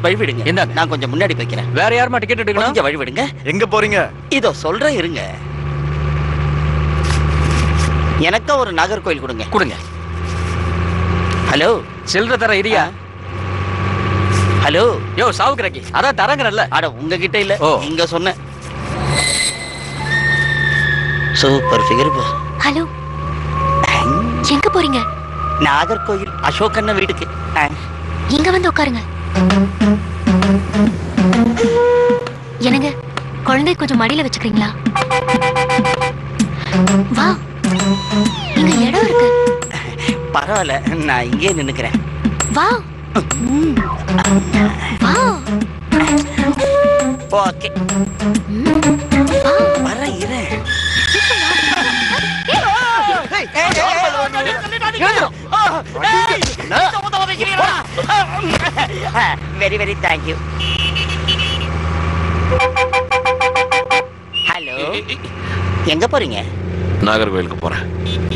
வழி விடுங்க இந்தாங்க. நான் கொஞ்சம் முன்னாடி வைக்கிறேன் வேற யாருமா டிக்கெட் எடுக்கலாம் கொஞ்சம் வழி விடுங்க எங்க போறீங்க இதோ சொல்றேன் இருங்க எனக்கும் ஒரு நாகர்கோயில் கொடுங்க கொடுங்க ஹலோ சில்லற தர இரியா ஹலோ யோ சாவுக்கிறக்கி அதான் தரங்கறல்ல அட உங்ககிட்ட இல்ல ஓ. இங்க சொன்னேன் சூப்பர் ஃபிகர் ஹலோ எங்க போறீங்க நாகர்கோயில் அசோகண்ண வீட்டுக்கு ஆ. இங்க வந்து உட்காருங்க என்னங்க குழந்தை கொஞ்சம் மடியில வச்சுக்கிறீங்களா வா இங்க இடம் இருக்கு பரவாயில்ல நான் இங்கே நின்னுக்கிறேன் வா ம். வா ஓகே வா வர இரு வெரி வெரி தேங்க்யூ ஹலோ எங்க போறீங்க நாகர்கோயிலுக்கு போறேன்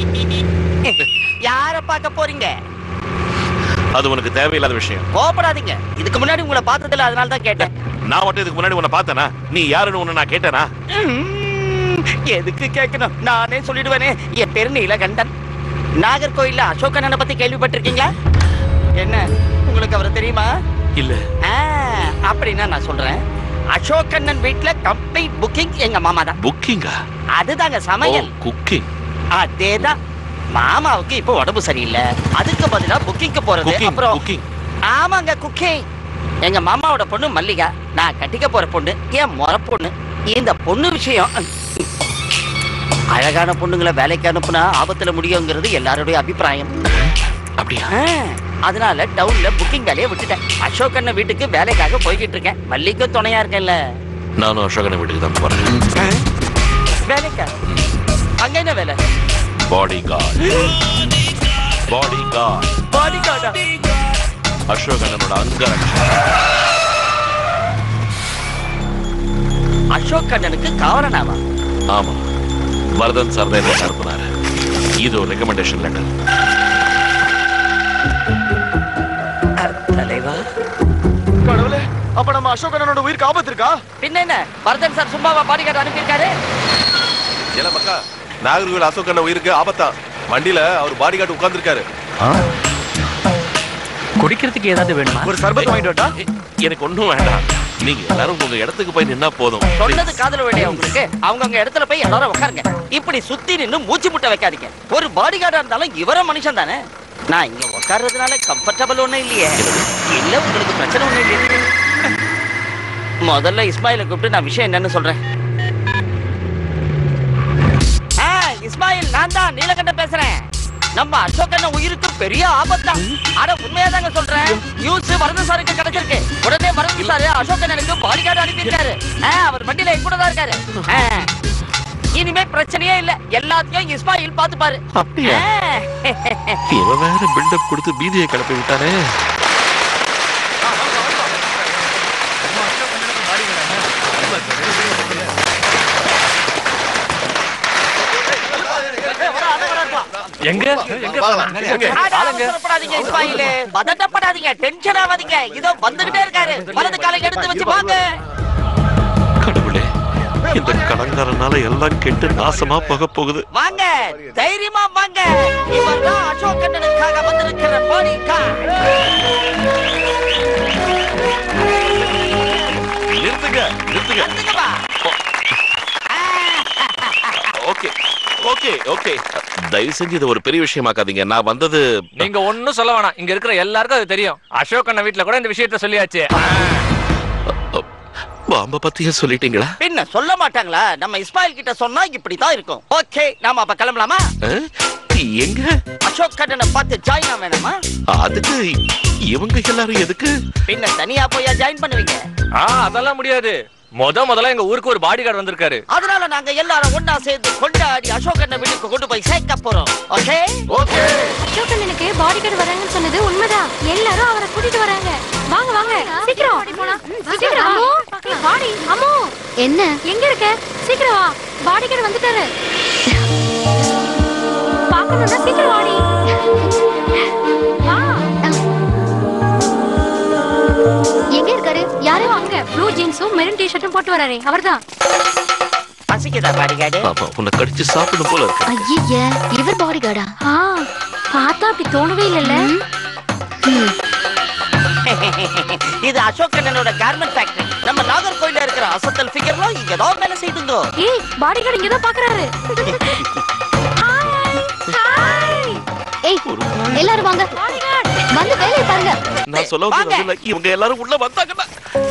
யார பார்க்க போறீங்க அது உனக்கு தேவையில்லாத விஷயம் கோபப்படாதீங்க இதுக்கு முன்னாடி உங்களை பார்த்ததில்ல அதனால தான் கேட்டேன் நான் மட்டும் இதுக்கு முன்னாடி உன்னை பார்த்தேனா நீ யாருன்னு உன்னை நான் கேட்டேனா ம், எதுக்கு கேட்கணும் நானே சொல்லிடுவேனே என் பேரு நீலகண்டன் நாகர்கோயில்ல அசோகண்ணனை பத்தி கேள்விப்பட்டிருக்கீங்களா என்ன உங்களுக்கு அவரை தெரியுமா இல்ல ஆ, அப்படின்னா நான் சொல்றேன் அசோகண்ணன் வீட்ல கம்ப்ளீட் புக்கிங் எங்க மாமா தான் புக்கிங்கா அதுதாங்க சமையல் குக்கிங் அதேதான் மாமாவுக்கு இப்போ உடம்பு சரியில்லை அதுக்கு பதிலா புக்கிங்க்கு போறது குக்கிங் அப்புறம் குக்கிங் ஆமாங்க குக்கிங் எங்க மாமாவோட பொண்ணு மல்லிகா நான் கட்டிக்க போற பொண்ணு என் முற பொண்ணு இந்த பொண்ணு விஷயம் அழகான பொண்ணுங்களை வேலைக்கு அனுப்புனா ஆபத்துல முடியுங்கிறது எல்லாருடைய அபிப்பிராயம் அப்படியா ஆ, அதனால டவுன்ல புக்கிங் வேலையை விட்டுட்டேன் அசோக் அண்ணன் வீட்டுக்கு வேலைக்காக போய்கிட்டு இருக்கேன் மல்லிக்கும் துணையா இருக்கேன்ல நானும் அசோகன வீட்டுக்கு தான் போறேன் வேலைக்கா அங்க என்ன வேலை பாடி கார்டு பாடி கார்டு பாடி கார்டா அசோகனோட அங்கரட்சை அசோக் அண்ணனுக்கு காவலனாவா ஆமா வரதன் சார் தான் எனக்கு அனுப்புனாரு இது ஒரு ரெக்கமெண்டேஷன் லெட்டர் தலைவா கடவுளே அப்ப நம்ம அசோகனோட உயிருக்கு ஆபத்து இருக்கா பின்ன என்ன பரதன் சார் சும்மாவா பாடி கார்டு அனுப்பியிருக்காரு ஏல மக்கா நாகர்கோவில் அசோகன உயிருக்கு ஆபத்தா வண்டியில அவர் பாடி கார்டு உட்கார்ந்துருக்காரு குடிக்கிறதுக்கு ஏதாவது வேணுமா ஒரு சர்பத் வாங்கிட்டு வரட்டா எனக்கு ஒண்ணும் வேண்டாம் நீங்க எல்லாரும் உங்க இடத்துக்கு போய் நின்னா போதும் சொன்னது காதல வேண்டிய உங்களுக்கு அவங்க அவங்க இடத்துல போய் எல்லாரும் உட்காருங்க இப்படி சுத்தி நின்னு மூச்சு முட்டை வைக்காதீங்க ஒரு பாடி கார்டா இருந்தாலும் இவரும் மனுஷன் தானே நான் இங்க உட்கார்றதுனால கம்ஃபர்டபுள் ஒண்ணும் இல்லையே இல்ல உங்களுக்கு பிரச்சனை ஒண்ணும் இல்லையே முதல்ல இஸ்மாயில கூப்பிட்டு நான் விஷயம் என்னன்னு சொல்றேன் ஆ, இஸ்மாயில் நான் தான் நீலகண்ட பேசுறேன் நம்ம அசோகண்ண உயிருக்கு பெரிய ஆபத்தா அட உண்மையா தாங்க சொல்றேன் நியூஸ் வரது சாருக்கு கிடைச்சிருக்கு உடனே வரது சாரு அசோகண்ணனுக்கு பாடிகார்டு அனுப்பியிருக்காரு ஆ, அவர் வண்டியில என் கூட தான் இருக்காரு ஆ, இனிமே பிரச்சனையே இல்ல எல்லாத்தையும் இஸ்மாயில் பாத்துப்பாரு அப்படியா ஆ. இவன் வேற பில்டப் கொடுத்து பீதியை கிளப்பி விட்டானே எங்க எங்க அட, அவசரப்படாதீங்க இஸ்மாயிலு பதட்டப்படாதீங்க டென்ஷன் ஆகாதீங்க இதோ வந்துகிட்டே இருக்காரு வலது காலை எடுத்து வச்சு வாங்க கடவுளே இந்த கடங்காரனால எல்லாம் கெட்டு நாசமா போக போகுது வாங்க தைரியமா வாங்க இவர் தான் அசோகண்ணனுக்காக வந்திருக்கிற பாடி நிறுத்துங்க நிறுத்துங்க வந்துங்கப்பா ஓகே ஓகே ஓகே தயவு செஞ்சு இது ஒரு பெரிய விஷயமாக்காதீங்க நான் வந்தது நீங்க ஒண்ணும் சொல்ல வேணாம் இங்க இருக்கிற எல்லாருக்கும் அது தெரியும் அசோக் அண்ணன் வீட்ல கூட இந்த விஷயத்த சொல்லியாச்சு பாம்ப பத்தியே சொல்லிட்டீங்களா பின்ன சொல்ல மாட்டாங்களா நம்ம இஸ்மாயில் கிட்ட சொன்னா இப்படிதான் இருக்கும் ஓகே நாம அப்ப கிளம்பலாமா அஹ்? எங்க அசோக் கண்ணனை பார்த்து ஜாயின் ஆக வேணாமா அதுக்கு இவங்க எல்லாரும் எதுக்கு பின்ன தனியா போய் ஜாயின் பண்ணுவீங்க ஆ அதெல்லாம் முடியாது முத முதல்ல எங்க ஊருக்கு ஒரு பாடி கார்டு வந்திருக்காரு அதனால நாங்க எல்லாரும் ஒண்ணா சேர்ந்து கொண்டாடி அசோக் அண்ணன் வீட்டுக்கு கொண்டு போய் சேர்க்க போறோம் ஓகே ஓகே அசோகண்ணனுக்கு பாடி கார்டு வராங்கன்னு சொன்னது உண்மைதான் எல்லாரும் அவரை கூட்டிட்டு வராங்க வாங்க வாங்க சீக்கிரம் சீக்கிரம் அம்மோ பாடி அம்மோ என்ன எங்க இருக்க சீக்கிரம் வா பாடி கார்டு வந்துட்டாரு பார்க்கணும்னா சீக்கிரம் வாடி வா எங்க இருக்காரு யாரோ அங்க ப்ளூ ஜீன்ஸும் மெரூன் டி-ஷர்ட்டும் போட்டு வராரே அவர்தான் பசிக்குதா பாடிகார்டு ஆமா உன்னை கடிச்சு சாப்பிடணும் போல இருக்கு ஐய இவர் பாடி கார்டா ஆ பார்த்தா அப்படி தோணவே இல்லல்ல இது அசோக் அண்ணனோட கார்மெண்ட் ஃபேக்டரி நம்ம நாகர்கோயில்ல இருக்கிற அசத்தல் ஃபிகர்லாம் இங்க தான் வேலை செய்துங்க ஏய் பாடி கார்டு இங்க தான் பாக்குறாரு ஏய் எல்லாரும் வாங்க வந்து வேலையை பாருங்க நான் சொல்ல வாங்க. வந்தது அதுல இவங்க எல்லாரும் உள்ள வந்தாங்கன்னா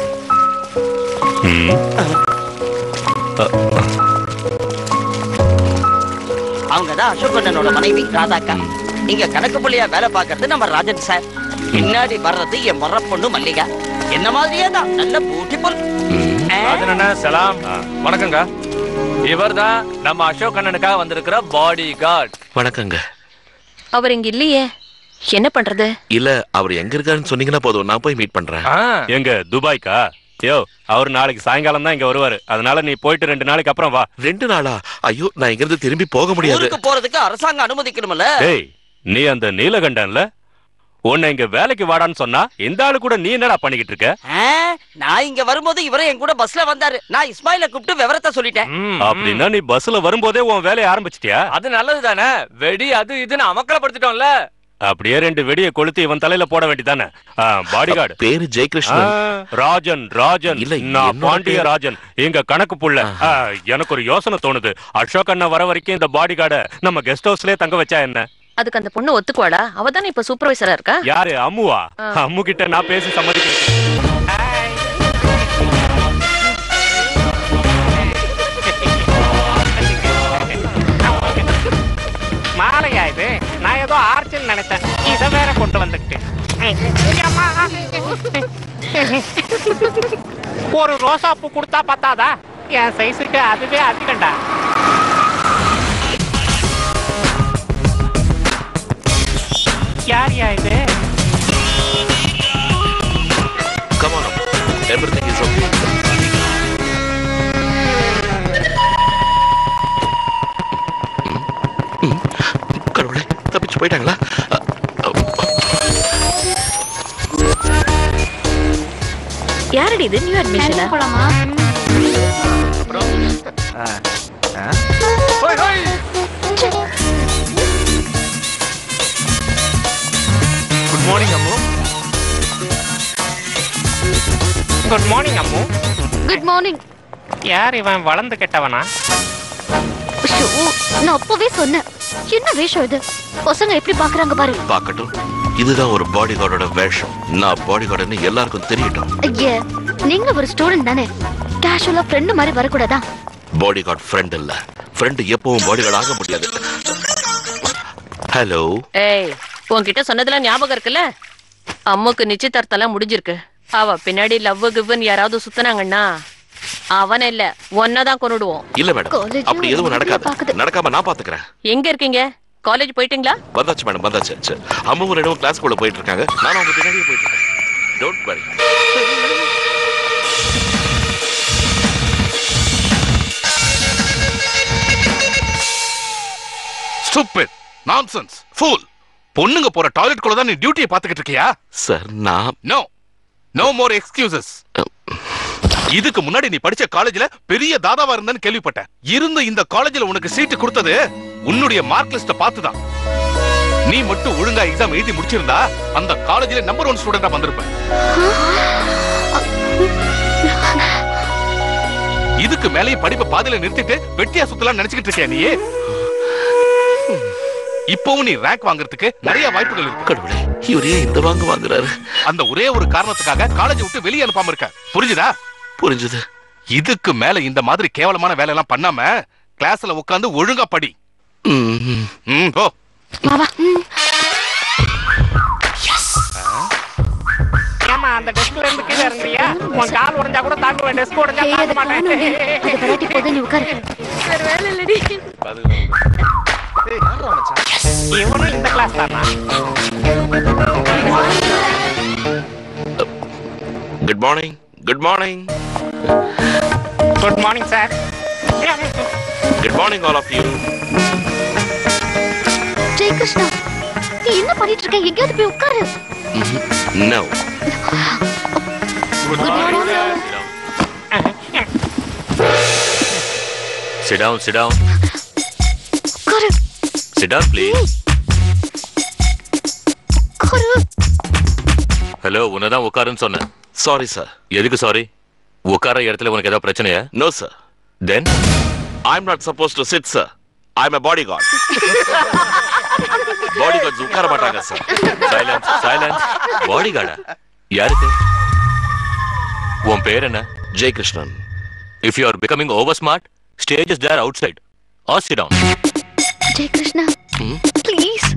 அவங்க தான் அசோக் அண்ணனோட மனைவி ராதாக்கா இங்க கணக்கு புள்ளியா வேலை பார்க்கறது நம்ம ராஜன் சார் பின்னாடி வர்றது என் மர பொண்ணு மல்லிகா என்ன மாதிரியே தான் நல்ல பியூட்டிஃபுல் ராஜன் அண்ணா சலாம் வணக்கங்க இவர்தான் நம்ம அசோக் அண்ணனுக்காக வந்திருக்கிற பாடி கார்டு வணக்கங்க அவர் இங்க இல்லையே என்ன பண்றது இல்ல அவர் எங்க இருக்காருன்னு சொன்னீங்கன்னா போதும் நான் போய் மீட் பண்றேன் எங்க துபாய்க்கா யோ அவர் நாளைக்கு சாயங்காலம் தான் இங்க வருவாரு அதனால நீ போயிட்டு ரெண்டு நாளைக்கு அப்புறம் வா ரெண்டு நாளா ஐயோ நான் இங்க இருந்து திரும்பி போக முடியாது ஊருக்கு போறதுக்கு அரசாங்கம் அனுமதிக்கணும்ல டேய் நீ அந்த நீலகண்டன்ல உன்னை இங்க வேலைக்கு வாடான்னு சொன்னா இந்த ஆளு கூட நீ என்னடா பண்ணிக்கிட்டு இருக்க ஆ, நான் இங்க வரும்போது இவரே என் கூட பஸ்ல வந்தாரு நான் இஸ்மாயில கூப்பிட்டு விவரத்தை சொல்லிட்டேன் ம், அப்படின்னா நீ பஸ்ல வரும்போதே உன் வேலையை ஆரம்பிச்சிட்டியா அது நல்லது தானே வெடி அது இதுன்னு அமக்கலப்படுத்திட்டோம்ல அப்படியே ரெண்டு வெடியை கொளுத்தி இவன் தலையில போட வேண்டியதானே பாடிகார்டு பேரு ஜெயகிருஷ்ணன் ராஜன் ராஜன் இல்ல, நான் என்னோட பாண்டிய பேரு- ராஜன் எங்க கணக்கு புள்ள ஆ, எனக்கு ஒரு யோசனை தோணுது அசோக் அண்ணா வர வரைக்கும் இந்த பாடிகார்ட நம்ம கெஸ்ட் ஹவுஸ்லயே தங்க வச்சா என்ன அதுக்கு அந்த பொண்ணு ஒத்துக்குவாடா அவ தானே இப்ப சூப்பர்வைசரா இருக்கா யாரு அம்முவா அம்மு கிட்ட நான் பேசி சம்மதிக்கிறேன் மாலையா இது நான் ஏதோ ஆர்ச்சின்னு நினைச்சேன் இதை வேற கொண்டு வந்துக்கிட்டு அம்மா. ஒரு ரோசா பூ கொடுத்தா பத்தாதா என் சைஸுக்கு அதுவே அதிகண்டா யார் யா இது Come on, everything is okay. ம், ம். கடவுளே தப்பிச்சு போயிட்டாங்களா அ, அ, யாரடி இது நியூ அட்மிஷனா போலாமா ஹோய், ஹோய். Good morning Ammu good morning Ammu good morning யார் இவன் வளர்ந்து கெட்டவனா நான் அப்பவே சொன்னேன் என்ன வேஷம் இது பசங்க எப்படி பாக்குறாங்க பாரு பார்க்கட்டும் இதுதான் ஒரு பாடி கார்டோட வேஷம் நான் பாடி கார்டுன்னு எல்லாருக்கும் தெரியட்டும் ஐயா நீங்க ஒரு ஸ்டூடெண்ட் தானே கேஷுவலா ஃப்ரெண்ட் மாதிரி வரக்கூடாதா பாடி கார்டு ஃப்ரெண்ட் இல்ல ஃப்ரெண்ட் எப்பவும் பாடி கார்டு ஆக முடியாது ஹலோ ஏய் உன்கிட்ட சொன்னதுல ஞாபகம் இருக்குல்ல அம்முக்கு நிச்சயதார்த்தம் முடிஞ்சிருக்கு அவ பின்னாடி லவ் கிவ்னு யாராவது சுத்துனாங்கன்னா அவன இல்ல ஒன்னதான் கொன்னுடுவோம் இல்ல மேடம் College அப்படி எதுவும் பாக்குது. நடக்காது நடக்காம நான் பாத்துக்கிறேன் எங்க இருக்கீங்க காலேஜ் போயிட்டீங்களா வந்தாச்சு மேடம் வந்தாச்சு சரி. அம்மாவும் ரெண்டும் கிளாஸ் கூட போயிட்டு இருக்காங்க நானும் அவங்க பின்னாடியே போயிட்டு இருக்கேன் don't worry stupid nonsense pool பொண்ணுங்க போற டாய்லெட் குள்ள தான் நீ டியூட்டியை பாத்துக்கிட்டு இருக்கியா சார் நான் நோ நோ மோர் எக்ஸ்கியூசஸ் இதுக்கு முன்னாடி நீ படிச்ச காலேஜ்ல பெரிய தாதாவா இருந்தேன்னு கேள்விப்பட்டேன் இருந்த இந்த காலேஜ்ல உனக்கு சீட்டு கொடுத்தது உன்னுடைய மார்க் லிஸ்ட பார்த்துதான் நீ மட்டும் ஒழுங்கா எக்ஸாம் எழுதி முடிச்சிருந்தா அந்த காலேஜ்ல நம்பர் ஒன் ஸ்டூடெண்டா வந்திருப்ப இதுக்கு மேலேயும் படிப்பை பாதியில நிறுத்திட்டு வெட்டியா சுத்தலாம் நினைச்சுக்கிட்டு இருக்கியா நீ இப்பவும் நீ ரேங்க் வாங்குறதுக்கு நிறைய வாய்ப்புகள் இருக்கு கடவுளே இவர் ஏன் இந்த வாங்க வாங்குறாரு அந்த ஒரே ஒரு காரணத்துக்காக காலேஜ் விட்டு வெளியே அனுப்பாம இருக்க புரிஞ்சுதா புரிஞ்சுது இதுக்கு மேல இந்த மாதிரி கேவலமான வேலை எல்லாம் பண்ணாம கிளாஸ்ல உட்கார்ந்து ஒழுங்கா படி ம், ம் போ மாவா ஏமா அந்த டெஸ்க்ல இருந்து கீழே இருந்தியா உன் கால் உடைஞ்சா கூட தாங்குவேன் டெஸ்க் உடைஞ்சா ஏய், தாங்க அது மாட்டேன் காணோமே. அது விளையாட்டி போது நீ உட்காரு இவனும் இந்த கிளாஸ் தானா good morning good morning good morning sir good morning all of you Jai Krishna நீ என்ன பண்ணிட்டு இருக்க எங்கேயாவது போய் உட்காரு no Sit down, sit down. Guru Sit down, please. Guru hello உன்னதான் உட்காருன்னு சொன்னேன் சாரி சார் எதுக்கு சாரி உட்கார இடத்துல உனக்கு ஏதாவது பிரச்சனையா no sir then I am not suppose to sit sir I am a bodyguard bodyguards உட்கார மாட்டாங்க சார் சைலன்ஸ் சைலன்ஸ் பாடி கார்டா யாருக்கு உன் பேர் என்ன Jai Krishnan if you are becoming over smart stage is there outside or sit down Jai Krishna please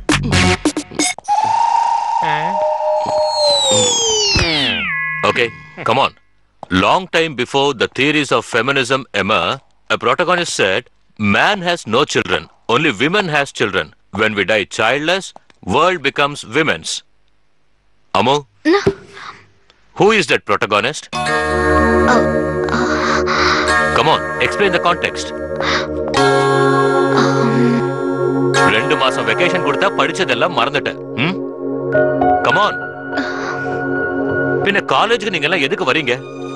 Okay, come on. Long time before the theories of feminism emerged, a protagonist said, man has no children, only women has children. When we die childless, world becomes women's. Amu? No. Who is that protagonist? Come on, explain the context. ரெண்டு மாசம் vacation கொடுத்தா படிச்சதெல்லாம் மறந்துட்டேன் ம் come on பின்ன காலேஜுக்கு நீங்க எல்லாம் எதுக்கு வரீங்க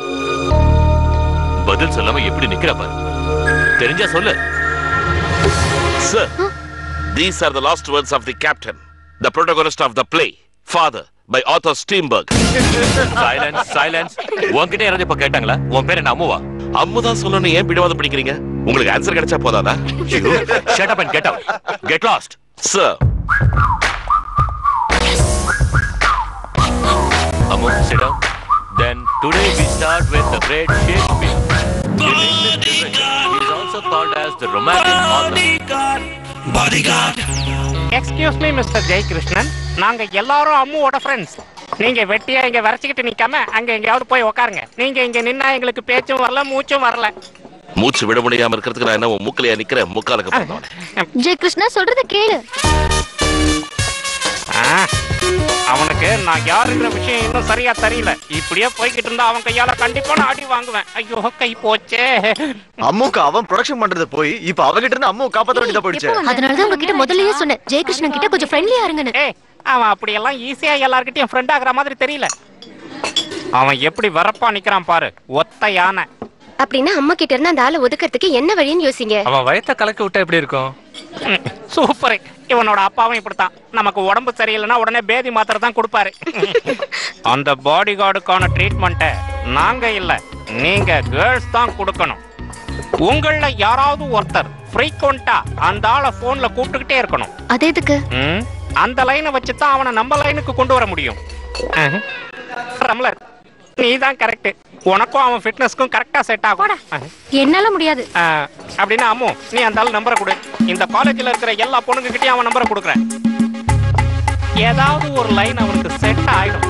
பதில் சொல்லாம எப்படி நிக்கிற பாரு தெரிஞ்சா சொல்லு Sir, these are the last words of the captain, the protagonist of the play, Father, by Arthur Steinberg. Silence silence உன்கிட்ட யாராவது இப்ப கேட்டாங்களா உன் பேர் என்ன அம்முவா அம்மு தான் சொல்லணும் ஏன் பிடிவாதம் பிடிக்கிறீங்க உங்களுக்கு ஆன்சர் கிடைச்சா போதாதா shut up and get out get lost Sir, Ammu sit down then today we start with the great Shakespeare. In English literature, he is also called as the romantic author. Excuse me mister Jayakrishnan நாங்க எல்லாரும் அம்முவோட friends நீங்க வெட்டியா இங்க வரைச்சிக்கிட்டு நிக்காம அங்க எங்கேயாவது போய் உட்காருங்க நீங்க இங்க நின்னா எங்களுக்கு பேச்சும் வரல மூச்சும் வரல மூச்சு விட முடியாம இருக்கிறதுக்கு நான் என்ன உன் மூக்கலையா நிக்கிறேன் முக்காலுக்கு பிறந்தவன் ஜெய் கிருஷ்ணா சொல்றத கேளு ஆ, அவனுக்கு நான் யாருங்கிற விஷயம் இன்னும் சரியா தெரியல இப்படியே போய்கிட்டு இருந்தா அவன் கையால கண்டிப்பா நான் அடி வாங்குவேன் ஐயோ கை போச்சே அம்முக்கு அவன் ப்ரொடக்ஷன் பண்றது போய் இப்ப அவகிட்ட இருந்து அம்மு காப்பாத்த வேண்டியதா போயிடுச்சு அதனாலதான் உங்ககிட்ட முதல்லயே சொன்னேன் ஜெய் கிருஷ்ணன் கிட்ட கொஞ்சம் ஃப்ரெண்ட்லியா இருங்கன்னு ஏய் அவன் அப்படியெல்லாம் ஈஸியா எல்லார்கிட்டயும் ஃப்ரெண்ட் ஆகுற மாதிரி தெரியல அவன் எப்படி வரப்பா நிக்கிறான் பாரு ஒத்த யானை அப்படின்னா அம்மா கிட்ட இருந்து அந்த ஆளை ஒதுக்கிறதுக்கு என்ன வழின்னு யோசிங்க அவன் வயத்தை கலக்கி விட்டா எப்படி இருக்கும் ம், சூப்பர் இவனோட அப்பாவும் இப்படித்தான் நமக்கு உடம்பு சரியில்லைன்னா உடனே பேதி மாத்திரை தான் கொடுப்பாரு அந்த பாடி கார்டுக்கான ட்ரீட்மெண்ட்டை நாங்க இல்ல நீங்க கேர்ள்ஸ் தான் கொடுக்கணும் உங்கள யாராவது ஒருத்தர் ஃப்ரீக்வெண்டா அந்த ஆளை போன்ல கூப்பிட்டுக்கிட்டே இருக்கணும் அது எதுக்கு ம், அந்த லைனை வச்சு தான் அவனை நம்ம லைனுக்கு கொண்டு வர முடியும் அஹ். ரம்லர் நீ தான் கரெக்ட் உனக்கும் அவன் ஃபிட்னஸ்க்கும் கரெக்டா செட் ஆகும் அஹ். என்னால முடியாது ஆ, அப்படின்னா அம்மு நீ அந்த ஆள் நம்பரை கொடு இந்த காலேஜ்ல இருக்கிற எல்லா பொண்ணுங்க கிட்டயும் அவன் நம்பரை கொடுக்குறேன் ஏதாவது ஒரு லைன் அவனுக்கு செட் ஆயிடும்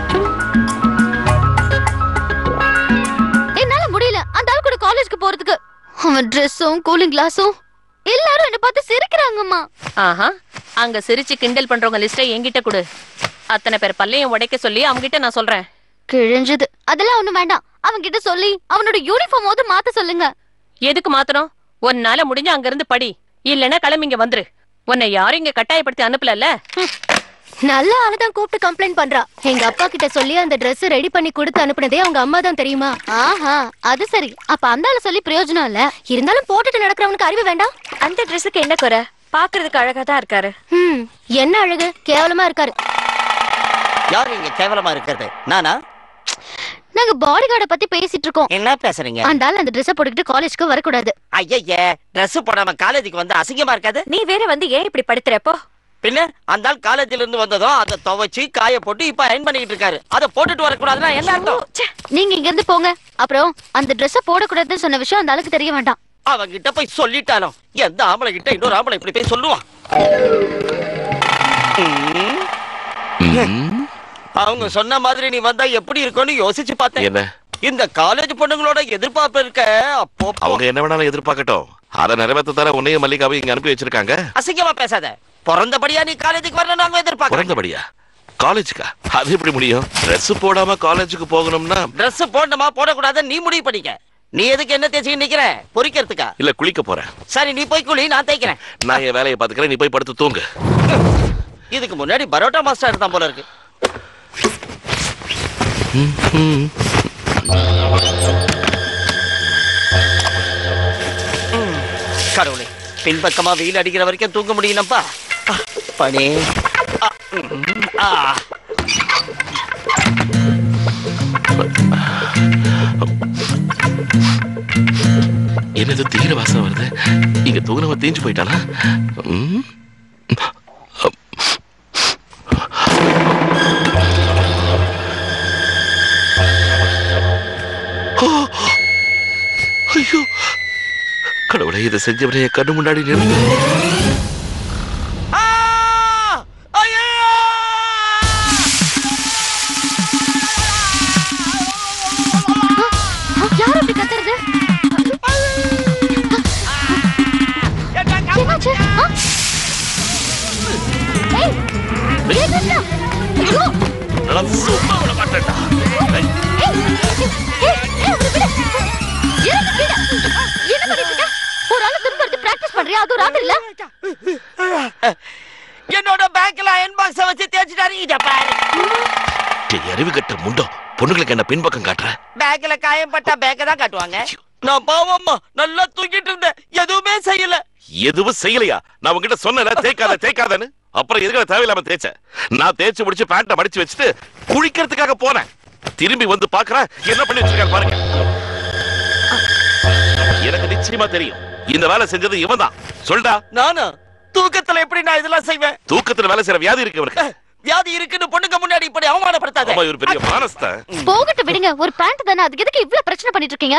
என்னால முடியல அந்த ஆள் கூட காலேஜ்க்கு போறதுக்கு அவன் ட்ரெஸ்ஸும் கூலிங் கிளாஸும் எல்லாரும் என்ன பார்த்து சிரிக்கிறாங்கம்மா ஆஹா அங்க சிரிச்சு கிண்டல் பண்றவங்க லிஸ்ட என்கிட்ட கொடு அத்தனை பேர் பல்லையும் உடைக்க சொல்லி அவங்க கிட்ட நான் சொல்றேன் கிழிஞ்சது அதெல்லாம் ஒண்ணும் வேண்டாம் அவன் கிட்ட சொல்லி அவனோட யூனிஃபார்மாவது மாத்த சொல்லுங்க எதுக்கு மாத்தணும் உன்னால முடிஞ்ச அங்க இருந்து படி இல்லைன்னா கிளம்பி இங்க வந்துரு உன்னை யாரும் இங்க கட்டாயப்படுத்தி அனுப்பலல்ல நல்ல ஆளுதான் கூப்பிட்டு கம்ப்ளைண்ட் பண்றா எங்க அப்பா கிட்ட சொல்லி அந்த Dress ரெடி பண்ணி கொடுத்து அனுப்புனதே அவங்க அம்மா தான் தெரியுமா ஆஹா அது சரி அப்ப அந்த ஆளு சொல்லி பிரயோஜனம் இல்ல இருந்தாலும் போட்டுட்டு நடக்கிறவனுக்கு அறிவு வேண்டாம் அந்த ட்ரெஸ்ஸுக்கு என்ன குறை பாக்குறதுக்கு அழகா தான் இருக்காரு ம் என்ன அழகு கேவலமா இருக்காரு யார் இங்க கேவலமா இருக்கிறது நானா நாங்க பாடி கார்டை பத்தி பேசிட்டு இருக்கோம் என்ன பேசுறீங்க அந்த ஆள் அந்த ட்ரெஸ் போட்டுக்கிட்டு காலேஜ்க்கு வரக்கூடாது ஐயய்யே Dress போடாம காலேஜுக்கு வந்து அசிங்கமா இருக்காது நீ வேற வந்து ஏன் இப்படி படுத்துறப்போ பின்ன அந்த ஆள் காலேஜ்ல இருந்து வந்ததும் அதை துவைச்சு காய போட்டு இப்ப அயன் பண்ணிட்டு இருக்காரு அதை போட்டுட்டு வரக்கூடாதுன்னா என்ன அர்த்தம் நீங்க இங்க இருந்து போங்க அப்புறம் அந்த Dress போடக்கூடாதுன்னு சொன்ன விஷயம் அந்த ஆளுக்கு தெரிய வேண்டாம் அவன் கிட்ட போய் சொல்லிட்டாலும் எந்த ஆம்பளை கிட்ட இன்னொரு ஆம்பளை இப்படி போய் சொல்லுவான் ம். அவங்க சொன்ன மாதிரி நீ வந்தா எப்படி இருக்கும்னு யோசிச்சு பார்த்தேன் என்ன இந்த காலேஜ் பொண்ணுங்களோட எதிர்பார்ப்பு இருக்க அப்போ அவங்க என்ன வேணாலும் எதிர்பார்க்கட்டும் அதை நிறைவேற்ற தர உன்னையும் மல்லிகாவையும் இங்க அனுப்பி வச்சிருக்காங்க அசிங்கமா பேசாத பிறந்தபடியா நீ காலேஜுக்கு வரணும் நாங்க எதிர்பார்க்கறோம் பிறந்தபடியா காலேஜுக்கா அது எப்படி முடியும் Dress போடாம காலேஜுக்கு போகணும்னா Dress போடணுமா போடக்கூடாதுன்னு நீ முடிவு பண்ணிக்க நீ எதுக்கு என்ன தேய்ச்சிக்கிட்டு நிக்கிற பொறிக்கிறதுக்கா இல்ல குளிக்க போறேன் சரி நீ போய் குளி நான் தேய்க்கிறேன் நான் என் வேலையை பாத்துக்கிறேன் நீ போய் படுத்து தூங்கு இதுக்கு முன்னாடி பரோட்டா மாஸ்டர் தான் போல இருக்கு கடவுளே பின்பக்கமா வெயில் அடிக்கிற வரைக்கும் தூங்க முடியலப்பா ஆ, பனி ஆ, ம், ஆ. என்னது தீர வாசம் வருது இங்க தூங்கினவ தீஞ்சு போயிட்டானா ம்? ஓ! ஐயோ கடவுளை இதை செஞ்சவனே என் கண்ணு முன்னாடி நிறுத்து ஆ! ஐயையோ! யார் அப்படி கத்துறது என்னாச்சு ஆ? ஏய், ஏய், கிருஷ்ணா. ஐயோ, நான் சும்மா விட மாட்டேன்டா ஏய், ஏய், ஏய், அவரை விடு. இறங்கு கீழே. என்ன பண்ணிட்டு இருக்க? ஒரு ஆளு துன்புறுத்தி practice பண்றியா? அதுவும் ராத்திரில? என்னோட பேங்க்ல அயன் பாக்ஸ வச்சு தேய்ச்சிட்டாரு இத பாரு டேய், அறிவு கட்ட முண்டோ பொண்ணுங்களுக்கு என்ன பின்பக்கம் காட்டுற பேங்க்ல காயம் பட்டா பேக்க தான் காட்டுவாங்க நான் பாவம்மா நல்லா தூங்கிட்டு இருந்தேன் எதுவுமே செய்யல எதுவும் செய்யலையா நான் உங்ககிட்ட சொன்னல தேய்க்காத தேய்க்காதன்னு அப்புறம் எதுக்கு தேவையில்லாம தேய்ச்ச நான் தேய்ச்சு முடிச்சு பேண்ட மடிச்சு வச்சுட்டு குளிக்கிறதுக்காக போனேன் திரும்பி வந்து பாக்குறேன் என்ன பண்ணி வச்சிருக்காரு பாருங்க எனக்கு நிச்சயமா தெரியும் இந்த வேலை செஞ்சது இவன் தான் சொல்டா நானா தூக்கத்துல எப்படி நான் இதெல்லாம் செய்வேன் தூக்கத்துல வேலை செய்யற வியாதி இருக்கு இவனுக்கு வியாதி இருக்குன்னு பொண்ணுங்க முன்னாடி இப்படி அவமானப்படுத்தாத ஆமா இவர் பெரிய மானஸ்த போகட்டும் விடுங்க ஒரு பேண்ட் தானே அதுக்கு எதுக்கு இவ்ளோ பிரச்சனை பண்ணிட்டு இருக்கீங்க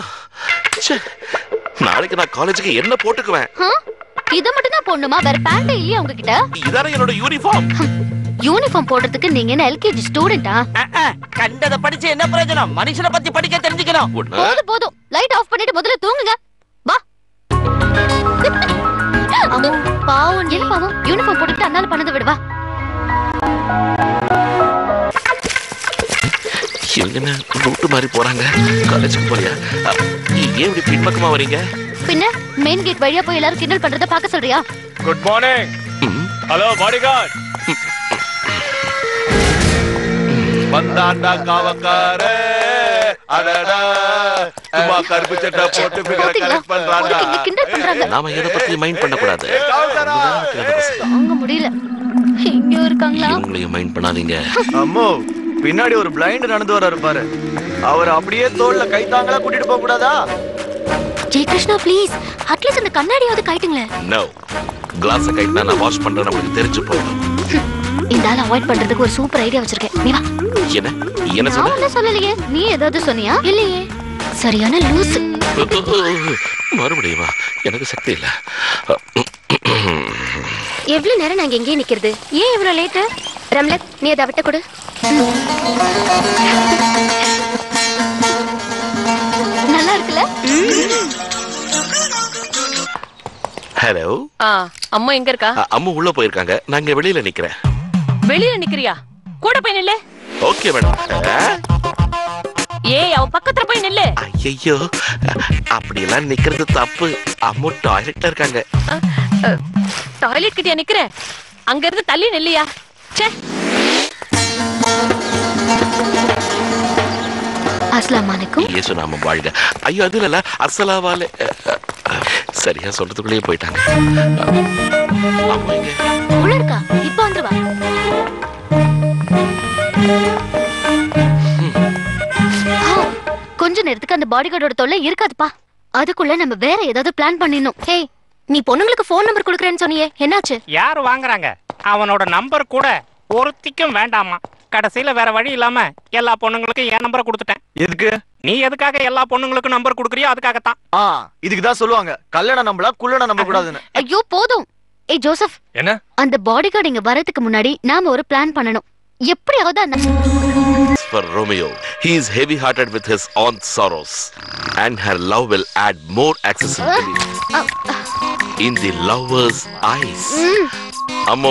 நாளைக்கு நான் காலேஜுக்கு என்ன போட்டுக்குவேன் ஆ? இத மட்டும் தான் போடணுமா வேற பேண்ட் இல்லையா உங்ககிட்ட இதானே என்னோட யூனிஃபார்ம் யூனிஃபார்ம் போடுறதுக்கு நீங்க என்ன எல்கேஜி ஸ்டூடெண்டா கண்டத படிச்சு என்ன பிரயோஜனம் மனுஷனை பத்தி படிக்க தெரிஞ்சுக்கணும் போதும் போதும் லைட் ஆஃப் பண்ணிட்டு முதல்ல தூங்குங்க வா அம்மா பாவம் என்ன பாவம் யூனிஃபார்ம் போட்டுட்டு அண்ணால பண்ணதை விடுவா இவங்க என்ன ரூட்டு மாதிரி போறாங்க காலேஜுக்கு போறியா அ, ஏன் இப்படி பின்பக்கமா வரீங்க பின்ன மெயின் கேட் வழியா போய் எல்லாரும் கிண்டல் பண்றத பார்க்க சொல்றியா குட் மார்னிங் ஹலோ பாடிகார்ட் வந்தாண்டா காவக்கார அடடா சும்மா கருப்பு சட்டை போட்டு பிகர கரெக்ட் பண்றாண்டா இங்க கிண்டல் பண்றாங்க நாம எதை பத்தி மைண்ட் பண்ண கூடாது தாங்க முடியல இங்க இருக்காங்களா இவங்களையும் மைண்ட் பண்ணாதீங்க அம்மோ பின்னாடி ஒரு பிளைண்ட் நடந்து வராரு பாரு அவர் அப்படியே தோல்ல கை தாங்களா கூட்டிட்டு போக கூடாதா ஜெய் கிருஷ்ணா ப்ளீஸ் அட்லீஸ்ட் அந்த கண்ணாடியாவது கைட்டுங்களேன் நோ கிளாஸ் கைட்னா நான் வாஷ் பண்றேன் நம்மளுக்கு தெரிஞ்சு போயிடும் இந்த ஆள் அவாய்ட் பண்றதுக்கு ஒரு சூப்பர் ஐடியா வச்சிருக்கேன் நீ வா என்ன என்ன நான் சொன்ன ஒண்ணும் சொல்லலையே நீ ஏதாவது சொன்னியா இல்லையே சரியான லூஸ் மறுபடியும் வா. எனக்கு சக்தி இல்ல எவ்வளவு நேரம் நாங்க எங்கேயே நிக்கிறது ஏன் இவ்வளவு லேட்டு ரம்லத் நீ அதை விட்ட கொடு நல்லா இருக்குல்ல ஹலோ ஆ அம்மா எங்க இருக்கா அம்மா உள்ள போயிருக்காங்க நான் இங்க வெளியில நிக்கிறேன் வெளியில நிக்கிறியா கூட போய் நில்லு ஓகே மேடம் ஏய் அவ பக்கத்துல போய் நில்லு ஐயோ அப்படியெல்லாம் நிக்கிறது தப்பு அம்மா டாய்லெட்ல இருக்காங்க டாய்லெட் கிட்டயா நிக்கிற அங்க இருந்து தள்ளி நில்லையா ச்சே அஸ்லாம் வலைக்கும் இயேசு நாம வாழ்க ஐயோ அது இல்ல அசலாவால சரியா சொல்றதுக்குள்ளேயே போயிட்டாங்க அம்மா எங்க உள்ள இருக்கா இப்ப வந்துருவா ஆ, கொஞ்ச நேரத்துக்கு அந்த பாடி கார்டோட தொல்லை இருக்காதுப்பா அதுக்குள்ள நம்ம வேற ஏதாவது பிளான் பண்ணிடணும் ஹேய் நீ பொண்ணுங்களுக்கு ஃபோன் நம்பர் கொடுக்குறேன்னு சொன்னியே என்னாச்சு யாரு வாங்குறாங்க அவனோட நம்பர் கூட ஒருத்திக்கும் வேண்டாமா கடைசியில வேற வழி இல்லாம எல்லா பொண்ணுங்களுக்கும் என் நம்பரை கொடுத்துட்டேன் எதுக்கு நீ எதுக்காக எல்லா பொண்ணுங்களுக்கும் நம்பர் கொடுக்குறியோ அதுக்காகத்தான் ஆ இதுக்கு தான் சொல்லுவாங்க கல்யாணம் நம்பளா குள்ளன நம்ப கூடாதுன்னு ஐயோ போதும் ஏய் ஜோசப் என்ன அந்த பாடி கார்டு இங்க வரதுக்கு முன்னாடி நாம ஒரு பிளான் பண்ணணும் எப்படியாவது அந்த for Romeo. He is heavy hearted with his own sorrows, and her love will add more accessibility in the lover's eyes. Amo,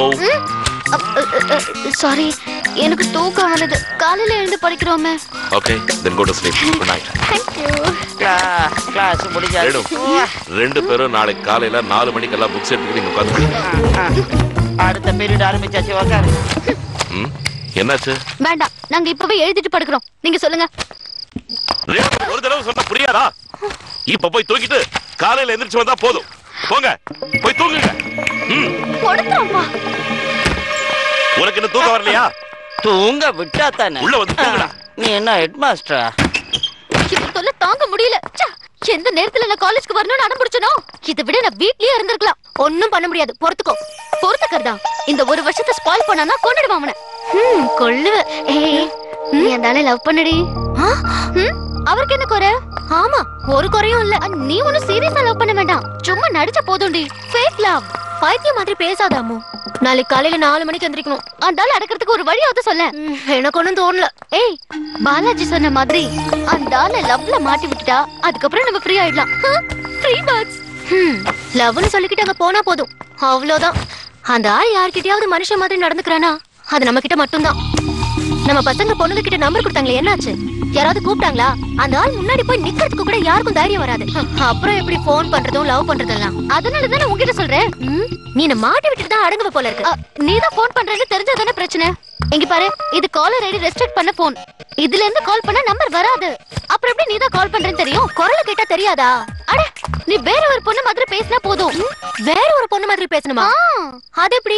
sorry எனக்கு தூக்கம் வருது காலையில எழுந்து படிக்கிறோமே okay, then go to sleep. Good night. Class முடிஞ்சாச்சு ரெடும் ரெண்டு பேரும் நாளைக்கு காலையில நாலு மணிக்கெல்லாம் புக்ஸ் எடுத்துக்கிட்டு நீங்க உட்காந்து அடுத்த பீரியட் ஆரம்பிச்சாச்சு உக்காரு என்னாச்சு வேண்டாம் நாங்க இப்பவே எழுதிட்டு படுக்கிறோம் நீங்க சொல்லுங்க ரேவதி, ஒரு தடவை சொன்னா புரியாதா இப்ப போய் தூக்கிட்டு காலையில எந்திரிச்சு வந்தா போதும் போங்க போய் தூங்குங்க ம், கொடுத்துருவோம்ப்பா உனக்கு இன்னும் தூக்கம் வரலையா தூங்க விட்டா தானே உள்ள வந்து தூங்குடா. நீ என்ன ஹெட் மாஸ்டரா இது தொல்லை தாங்க முடியல ச்சே, எந்த நேரத்துல நான் காலேஜ்க்கு வரணும்னு அடம் பிடிச்சனோ இதை விட நான் வீட்லயே இருந்திருக்கலாம் ஒண்ணும் பண்ண முடியாது பொறுத்துக்கோ பொறுத்துக்கறதா இந்த ஒரு வருஷத்தை ஸ்பாயில் பண்ணானா கொண்டுடுவான் அவனை ம் கொள்ளுவ ஏய் நீ அந்த ஆளை லவ் பண்ணுடி ஆ? ம், அவருக்கு என்ன குறை ஆமா ஒரு குறையும் இல்ல நீ ஒன்னும் சீரியஸா லவ் பண்ண வேண்டாம் சும்மா நடிச்ச போதும்டி ஃபேக் லவ் பைத்தியம் மாதிரி பேசாத அம்மு நாளைக்கு காலையில நாலு மணிக்கு எந்திரிக்கணும் அந்த ஆள் அடக்கிறதுக்கு ஒரு வழியாவது சொல்ல எனக்கு ஒண்ணும் தோணல ஏய் பாலாஜி சொன்ன மாதிரி அந்த ஆளை லவ்ல மாட்டி விட்டுட்டா அதுக்கப்புறம் நம்ம ஃப்ரீ ஆயிடலாம் ஃப்ரீ பேர்ட்ஸ் லவ்னு சொல்லிக்கிட்டு அங்க போனா போதும் அவ்வளவுதான் அந்த ஆள் யார்கிட்டயாவது மனுஷன் மாதிரி நடந்துக்கிறானா அது நம்ம கிட்ட மட்டும்தான் நம்ம பசங்க பொண்ணுங்க கிட்ட நம்பர் கொடுத்தாங்களே என்னாச்சு யாராவது கூப்பிட்டாங்களா அந்த ஆள் முன்னாடி போய் நிக்கிறதுக்கு கூட யாருக்கும் தைரியம் வராது ஹம், அப்புறம் எப்படி ஃபோன் பண்றதும் லவ் பண்றதெல்லாம் அதனால தானே உங்ககிட்ட சொல்றேன் ம், நீ என்ன மாட்டி விட்டுட்டு தான் அடங்குவ போல இருக்கு நீ தான் ஃபோன் பண்றேன்னு தெரிஞ்சா தானே பிரச்சனை இங்க பாரு இது காலர் ஐடி ரெஸ்ட்ரிக்ட் பண்ண போன் இதுல இருந்து கால் பண்ணா நம்பர் வராது அப்புறம் எப்படி நீ தான் கால் பண்றேன்னு தெரியும் குரல கேட்டா தெரியாதா அட நீ வேற ஒரு பொண்ணு மாதிரி பேசினா போதும் வேற ஒரு பொண்ணு மாதிரி பேசணுமா அது எப்படி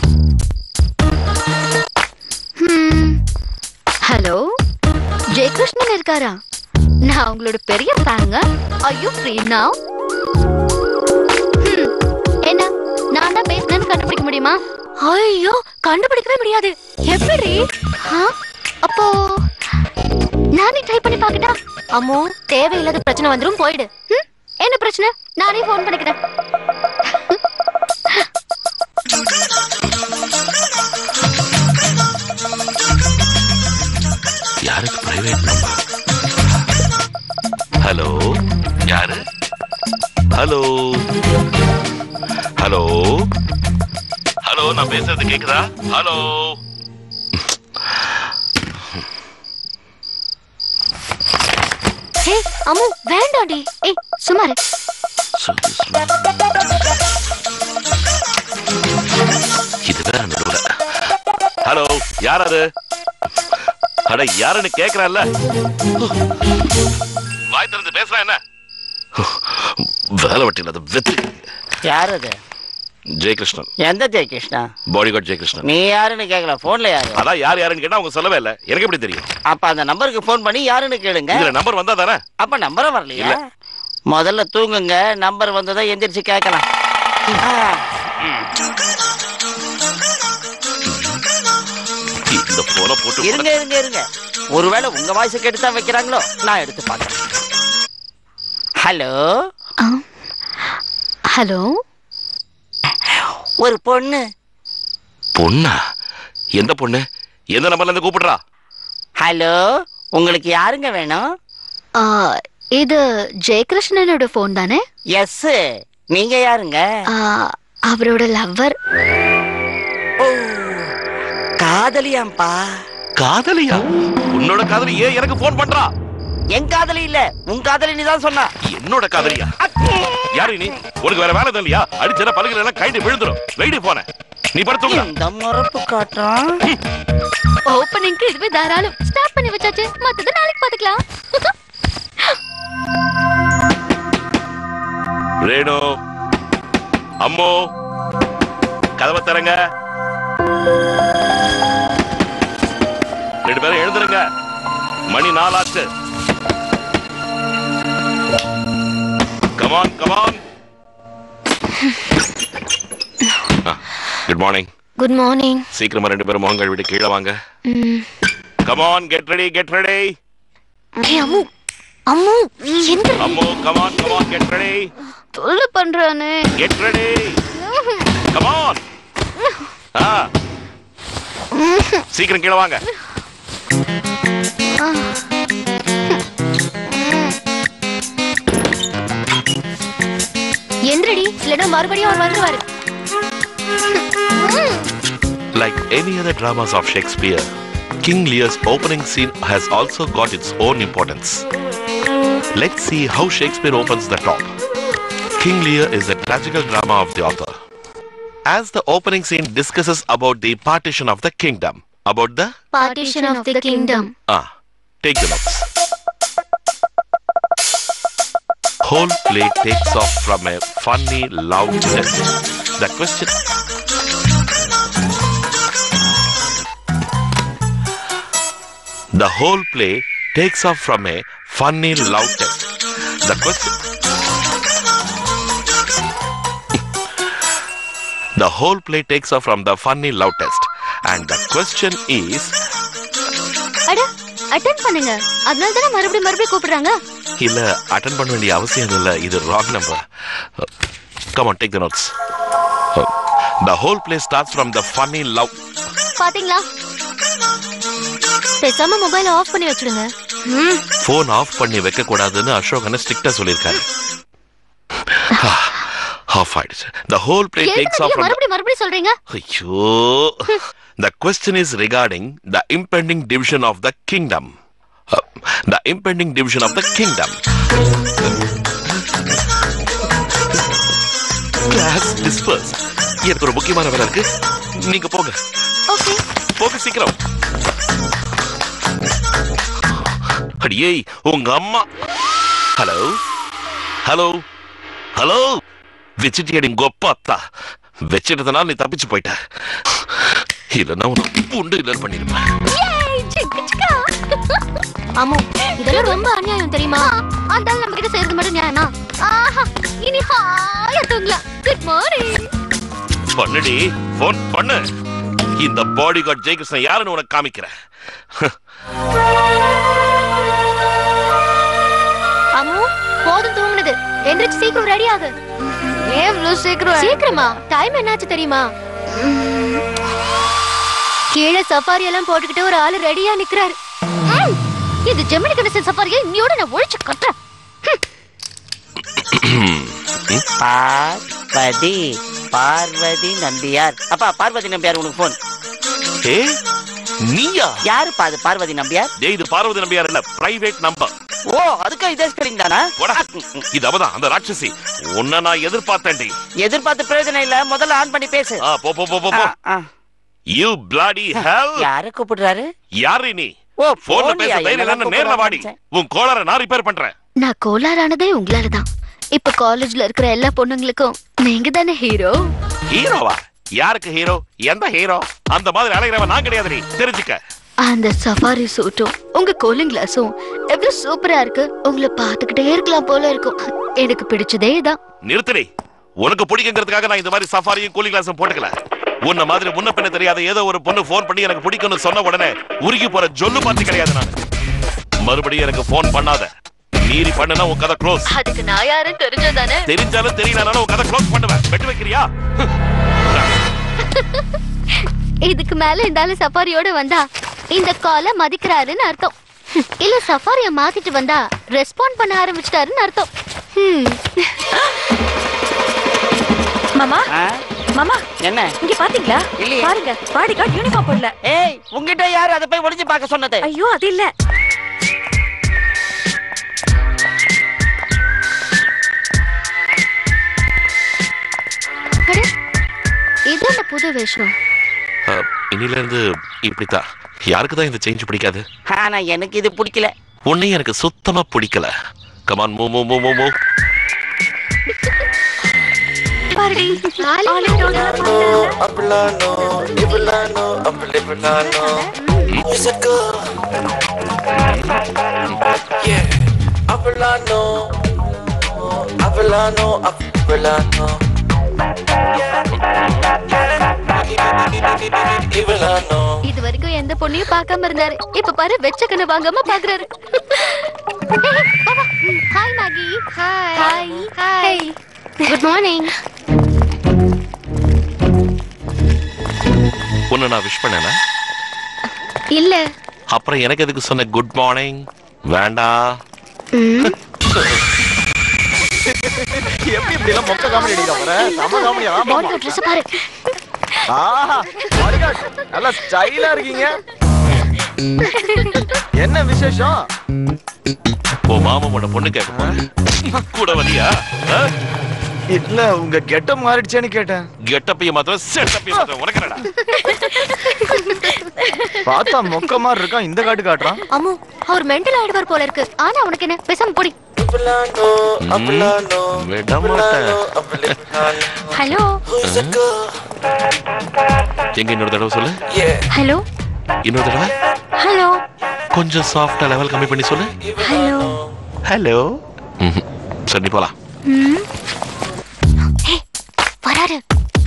ஹலோ ஜெயகிருஷ்ணன் இருக்காரா நான் உங்களோட பெரிய ஃபேனுங்க ஐ யூ ஃப்ரீ நவ் என்ன நான் தான் பேசினேன்னு கண்டுபிடிக்க முடியுமா ஐயோ கண்டுபிடிக்கவே முடியாது எப்படி ஆ? அப்போ நானே ட்ரை பண்ணி பார்க்கட்டா அம்மோ தேவையில்லாத பிரச்சனை வந்துரும் போயிடு ம்? என்ன பிரச்சனை நானே ஃபோன் பண்ணிக்கிறேன் யாருக்கு பிரைவேட் நம்பர் ஹலோ யாரு ஹலோ ஹலோ ஹலோ நான் பேசுறது கேக்குதா ஹலோ ஹே அம்மு வேண்டாண்டி ஏய் சுமாரு இது வேற நடுவுல ஹலோ யார் அது அட யாருன்னு கேக்குறான்ல வாய் திறந்து பேசுறேன் என்ன வேலை வெட்டில அது வெத்து யார் அது ஜெயகிருஷ்ணன் எந்த ஜெயகிருஷ்ணா பாடி கார்டு ஜெயகிருஷ்ணன் நீ யாருன்னு கேட்கல போன்ல யாரு அதான் யார் யாருன்னு கேட்டா அவங்க சொல்லவே இல்ல எனக்கு எப்படி தெரியும் அப்ப அந்த நம்பருக்கு போன் பண்ணி யாருன்னு கேளுங்க இதுல நம்பர் வந்தா தானே அப்ப நம்பரும் வரலையா இல்ல. முதல்ல தூங்குங்க நம்பர் வந்ததா எந்திரிச்சு கேட்கலாம் ஆ, இந்த போன போட்டு இருங்க இருங்க இருங்க ஒருவேளை உங்க வாய்ஸ் கேட்டு தான் வைக்கிறாங்களோ நான் எடுத்து பார்க்கறேன் ஹலோ ஹலோ ஒரு பொண்ணு பொண்ணா எந்த பொண்ணு எந்த நம்பர்ல இருந்து கூப்பிடுறா ஹலோ உங்களுக்கு யாருங்க வேணும் ஆ, இது ஜெயகிருஷ்ணனோட ஃபோன் தானே எஸ் நீங்க யாருங்க ஆ, அவரோட லவ்வர் ஓ காதலியாம்பா காதலியா உன்னோட காதலி ஏன் எனக்கு போன் பண்றா என் காதலி இல்ல உன் காதலி நீ தான் சொன்னா என்னோட காதலியா யாரு நீ உனக்கு வேற வேலை இல்லையா அடிச்சத பல்குல எல்லாம் கைட்டு விழுந்துரும் வெயிடி போன நீ படுத்துங்க இந்த மரப்பு காட்டுறான் ஓப்பனிங்க்கு இதுவே தாராளம் ஸ்டார்ட் பண்ணி வச்சாச்சு மத்தது நாளைக்கு பாத்துக்கலாம் ரேணு அம்மோ கதவை தரங்க ரெண்டு பேரும் எழுந்துருங்க மணி நாலாச்சு come on come on good morning good morning சீக்கிரமா ரெண்டு பேரும் முகங்கள் விட்டு கீழே வாங்க come on get ready get ready ஏய் அம்மு அம்மு எந்த அம்மோ கமான் கமான் கெட் ரெடி தொல்லை பண்றானே கெட் ரெடி கமான் ஆ சீக்கிரம் கீழே வாங்க எந்திரடி இல்லைன்னா மறுபடியும் அவர் வந்துருவாரு Like any other dramas of Shakespeare, King Lear's opening scene has also got its own importance. Let's see how Shakespeare opens the top. King Lear is a tragical drama of the author. As the opening scene discusses about the partition of the kingdom, about the Partition of the kingdom. ah take the notes whole play takes off from a funny loud test the question the whole play takes off from a funny loud test the question the whole play takes off from the funny loud test and the question is அட attend பண்ணுங்க அதனால தானே மறுபடியும் மறுபடியும் கூப்பிடுறாங்க இல்ல attend பண்ண வேண்டிய அவசியம் இல்ல இது wrong number come on take the notes the whole play starts from the funny love பாத்தீங்களா பேசாம மொபைல் ஆஃப் பண்ணி வச்சிடுங்க ம் phone ஆஃப் பண்ணி வைக்க கூடாதுன்னு அசோகன் ஸ்ட்ரிக்ட்டா சொல்லிருக்காரு ஆஃப் ஆயிடுச்சு the whole play எதுக்கு takes off நீங்க from the... மறுபடியும் மறுபடியும் சொல்றீங்க ஐயோ the question is regarding the impending division of the kingdom Uh, the impending division of the kingdom class disperse எனக்கு ஒரு முக்கியமான வேலை இருக்கு நீங்க போங்க ஓகே போக சீக்கிரம் அடியே உங்க அம்மா ஹலோ ஹலோ ஹலோ வச்சுட்டியடி கொப்ப அத்தா வச்சிட்டதுனால நீ தப்பிச்சு போயிட்ட இல்லைன்னா உனக்கு உண்டு இல்லைன்னு பண்ணிருப்பேன் ஆமா இதெல்லாம் ரொம்ப அநியாயம் தெரியுமா அந்த ஆள் நம்ம கிட்ட சேர்ந்து மட்டும் நியாயமா ஆஹா இனி ஹாயா தூங்கலாம் குட் மார்னிங் பண்ணுடி போன் பண்ணு இந்த பாடி கார்டு ஜெயகிருஷ்ணன் யாருன்னு உனக்கு காமிக்கிறேன் அம்மு போதும் தூங்குனது எந்திரிச்சு சீக்கிரம் ரெடி ஆகு ஏன் இவ்வளவு சீக்கிரம் சீக்கிரமா டைம் என்னாச்சு தெரியுமா கீழே சஃபாரி எல்லாம் போட்டுக்கிட்டு ஒரு ஆளு ரெடியா நிக்கிறாரு ம், இது ஜெமினி கணேசன் சஃபாரியை இன்னையோட நான் ஒழிச்சு கட்டுறேன் பார்வதி பார்வதி நம்பியார் அப்பா பார்வதி நம்பியார் உனக்கு போன் ஏ நீயா யாருப்பா அது பார்வதி நம்பியார் டேய் இது பார்வதி நம்பியார் இல்ல பிரைவேட் நம்பர் ஓ அதுக்கு இதே ஸ்பெல்லிங் தானா போடா இது அவதான் அந்த ராட்சசி உன்னை நான் எதிர்பார்த்தேன்டி எதிர்பார்த்து பிரயோஜனம் இல்ல முதல்ல ஆன் பண்ணி பேசு ஆ போ போ போ போ போ யூ பிளாடி ஹெல் யாரு கூப்பிடுறாரு யாரு நீ ஓ போன்ல phone பேச யா, தைரியம் என்னெல்லாம் இல்லைன்னா நேர்ல வாடி கூப்பிடுறான்னு உன் கோளாரை நான் ரிப்பேர் பண்றேன் நான் கோளாறானதே உங்களால தான் இப்ப காலேஜ்ல இருக்கிற எல்லா பொண்ணுங்களுக்கும் நீங்க தானே ஹீரோ ஹீரோவா யாருக்கு ஹீரோ எந்த ஹீரோ அந்த மாதிரி அலைகிறவன் நான் கிடையாது நீ தெரிஞ்சுக்க அந்த சஃபாரி சூட்டும் உங்க கூலிங் கிளாஸும் எவ்வளவு சூப்பரா இருக்கு உங்களை பாத்துக்கிட்டே இருக்கலாம் போல இருக்கும் எனக்கு பிடிச்சதே தான் நிறுத்துடி உனக்கு பிடிக்குங்கிறதுக்காக நான் இந்த மாதிரி சஃபாரியும் கூலிங் கிளாஸும் போட்டுக்கல உன்ன மாதிரி முன்ன பின்ன தெரியாத ஏதோ ஒரு பொண்ணு ஃபோன் பண்ணி எனக்கு பிடிக்கும்னு சொன்ன உடனே உருகி போற ஜொல்லு பார்த்து கிடையாது நான் மறுபடியும் எனக்கு ஃபோன் பண்ணாத மீறி பண்ணுனா உன் கதை க்ளோஸ் அதுக்கு நான் யாருன்னு தெரிஞ்சதானே தெரிஞ்சாலும் தெரியலனாலும் உன் கதை க்ளோஸ் பண்ணுவேன் வெட்டு வைக்கிறியா இதுக்கு மேல இந்த ஆளு சஃபாரியோட வந்தா இந்த காலை மதிக்கிறாருன்னு அர்த்தம் இல்ல சஃபாரிய மாத்திட்டு வந்தா ரெஸ்பாண்ட் பண்ண ஆரம்பிச்சிட்டாருன்னு அர்த்தம் ஹம். மாமா மாமா என்ன இங்க பாத்தீங்களா இல்லையே. பாருங்க பாடி கார்டு யூனிஃபார்ம் போடல ஏய் உங்ககிட்ட யாரு அதை போய் ஒளிஞ்சு பார்க்க சொன்னது ஐயோ அது இல்ல அட, இது என்ன புது வேஷம் அஹ், இன்னில இருந்து இப்படித்தான் யாருக்கு தான் இந்த சேஞ்ச் பிடிக்காது ஆனா எனக்கு இது பிடிக்கல உன்னையும் எனக்கு சுத்தமா பிடிக்கல கமான் மூ மூ மூ மூ மூ பாருடி Aplano, Iblano, Apliblano. Musical. Yeah. Aplano. Aplano, Aplano. Iblano. இது வரைக்கும் எந்த பொண்ணையும் பார்க்காம இருந்தாரு இப்ப பாரு வெச்ச கண்ணு வாங்காம பாக்குறாரு hi Maggie hi hi hi good morning உன்னை நான் விஷ் பண்ணேனா இல்ல அப்புறம் எனக்கு எதுக்கு சொன்ன குட் மார்னிங் வேண்டாம் எப்படி இப்படி எல்லாம் மொக்க காமெடி அடிக்கிறா பாரு செம காமெடியா ஆமா பாடி ட்ரெஸ் பாரு ஆஹா bodyguard, நல்லா ஸ்டைலா இருக்கீங்க என்ன விசேஷம் உன் மாமாவோட பொண்ணு கேட்க போறேன் கூட வரியா ஆ? இல்ல உங்க கெட்ட மாறிடுச்சேன்னு கேட்டேன் கெட்டப்பைய மாத்திரம் செட்டப்பைய மாத்திரம் உனக்கு என்னடா பார்த்தா மொக்க மாதிரி இருக்கான் இந்த காட்டு காட்டுறான் அம்மு அவர் மென்டல் ஆயிடுவார் போல இருக்கு ஆனா அவனுக்கு என்ன பேசாம போடி விட மாட்டேன் ஹலோ எங்க இன்னொரு தடவை சொல்லு ஹலோ இன்னொரு தடவை ஹலோ கொஞ்சம் சாஃப்டா லெவல் கம்மி பண்ணி சொல்லு ஹலோ ஹலோ சரி நீ போலாம் ம் ஹே வராரு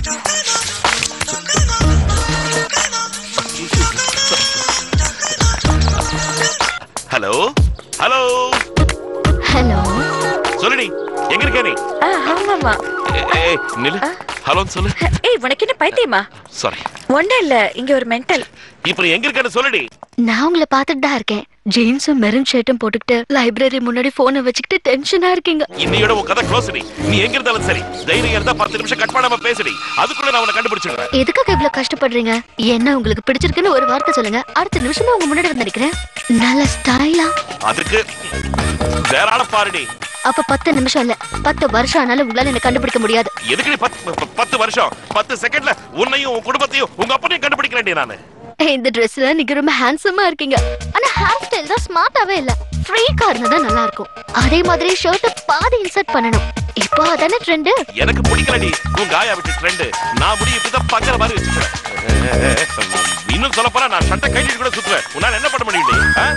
ஹலோ ஹலோ ஹலோ சொல்லுடி எங்க இருக்க நீ ஆ, ஆமாமா ஏ- ஏய் நில்லு ஹலோன்னு சொல்லு ஏய் உனக்கு என்ன பைத்தியமா சாரி ஒண்ணும் இல்ல இங்க ஒரு மென்டல் இப்போ நீ எங்க இருக்கன்னு சொல்லுடி நான் உங்களை பார்த்துட்டு தான் இருக்கேன் ஜீன்ஸும் மெரூன் ஷர்ட்டும் போட்டுக்கிட்டு லைப்ரரி முன்னாடி போனை வச்சுக்கிட்டு டென்ஷனா இருக்கீங்க இன்னையோட உன் கதை க்ளோஸ் டி நீ எங்க இருந்தாலும் சரி தைரியம் இருந்தா பத்து நிமிஷம் கட் பண்ணாம பேசுடி அதுக்குள்ள நான் உன்னை கண்டுபிடிச்சிடுறேன் எதுக்காக இவ்வளவு கஷ்டப்படுறீங்க என்ன உங்களுக்கு பிடிச்சிருக்குன்னு ஒரு வார்த்தை சொல்லுங்க அடுத்த நிமிஷம் உங்க முன்னாடி வந்து நிக்கிறேன் நல்ல ஸ்டைலா அதுக்கு வேற ஆள பாருடி அப்ப பத்து நிமிஷம் இல்ல பத்து வருஷம் ஆனாலும் உங்களால என்ன கண்டுபிடிக்க முடியாது எதுக்கு நீ பத்து ப- பத்து வருஷம் பத்து செகண்ட்ல உன்னையும் உன் குடும்பத்தையும் உங்க அப்பனையும் கண்டுபிடிக்கிறேன் நானு இந்த ட்ரெஸ்ல நீங்க ரொம்ப ஹேண்ட்ஸமா இருக்கீங்க ஆனா ஹேர் ஸ்டைல் தான் ஸ்மார்ட்டாவே இல்ல ஃப்ரீக்கா இருந்தா தான் நல்லா இருக்கும் அதே மாதிரி ஷர்ட்டை பாதி இன்சர்ட் பண்ணணும் இப்போ அதானே ட்ரெண்ட் எனக்கு பிடிக்கலடி உன் காயா விட்டு ட்ரெண்ட் நான் முடி இப்படிதான் பங்கற மாதிரி வச்சுக்கிறேன் இன்னும் சொல்ல போனா நான் சட்டை கட்டிட்டு கூட சுத்துவேன் உன்னால என்ன பண்ண முடியும் ஆ?